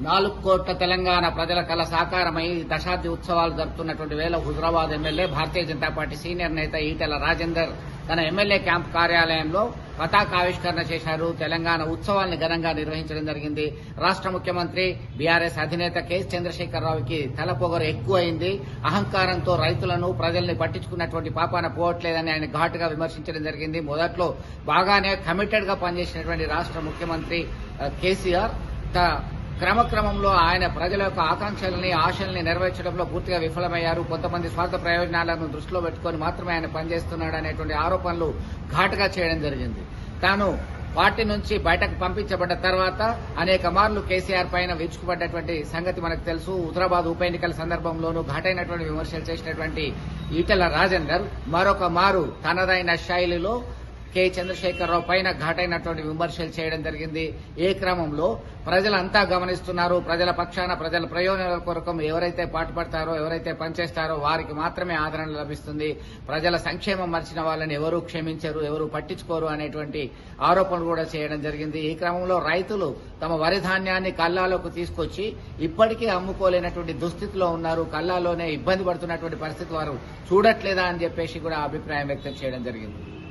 నాలుగు కోట్ల తెలంగాణ ప్రజల కల సాకారమై దశాబ్ది ఉత్సవాలు జరుపుతున్నటువంటి వేళ హుజరాబాద్ ఎమ్మెల్యే భారతీయ జనతా పార్టీ సీనియర్ నేత ఈటెల రాజేందర్ తన ఎమ్మెల్యే క్యాంప్ కార్యాలయంలో పతాకావిష్కరణ చేశారు తెలంగాణ ఉత్సవాలను ఘనంగా నిర్వహించడం జరిగింది రాష్ట్ర ముఖ్యమంత్రి బీఆర్ఎస్ అధినేత కె చంద్రశేఖరరావుకి తలపొగరు ఎక్కువైంది అహంకారంతో రైతులను ప్రజల్ని పట్టించుకున్నటువంటి పాపాన పోవట్లేదని ఆయన ఘాటుగా విమర్శించడం జరిగింది మొదట్లో బాగానే కమిటెడ్ గా పనిచేసినటువంటి రాష్ట్ర ముఖ్యమంత్రి ఆ, కేసీఆర్ త- క్రమక్రమంలో ఆయన ప్రజల యొక్క ఆకాంక్షల్ని ఆశల్ని నెరవేర్చడంలో పూర్తిగా విఫలమయ్యారు కొంతమంది స్వార్థ ప్రయోజనాలను దృష్టిలో పెట్టుకొని మాత్రమే ఆయన పనిచేస్తున్నాడు అనేటువంటి ఆరోపణలు ఘాటుగా చేయడం జరిగింది తాను పార్టీ నుంచి బయటకు పంపించబడ్డ తర్వాత అనేక మార్లు కేసీఆర్ పైన విరుచుకుపడ్డటువంటి సంగతి మనకు తెలుసు హుదరాబాద్ ఉప ఎన్నికల సందర్భంలోనూ ఘాటైనటువంటి విమర్శలు చేసినటువంటి ఈటెల రాజేందర్ మరొక మారు తనదైన శైలిలో కె చంద్రశేఖరరావు పైన ఘాటైనటువంటి విమర్శలు చేయడం జరిగింది ఏ క్రమంలో ప్రజలంతా గమనిస్తున్నారు ప్రజల పక్షాన ప్రజల ప్రయోజనాల కొరకు ఎవరైతే పాటుపడతారో ఎవరైతే పనిచేస్తారో వారికి మాత్రమే ఆదరణ లభిస్తుంది ప్రజల సంక్షేమం మర్చిన వాళ్ళని ఎవరూ క్షమించరు ఎవరు పట్టించుకోరు అనేటువంటి ఆరోపణలు కూడా చేయడం జరిగింది ఈ క్రమంలో రైతులు తమ వరి ధాన్యాన్ని కల్లాలోకి తీసుకొచ్చి ఇప్పటికీ అమ్ముకోలేనటువంటి దుస్థితిలో ఉన్నారు కల్లాలోనే ఇబ్బంది పడుతున్నటువంటి పరిస్థితి వారు చూడట్లేదా అని చెప్పేసి కూడా అభిప్రాయం వ్యక్తం చేయడం జరిగింది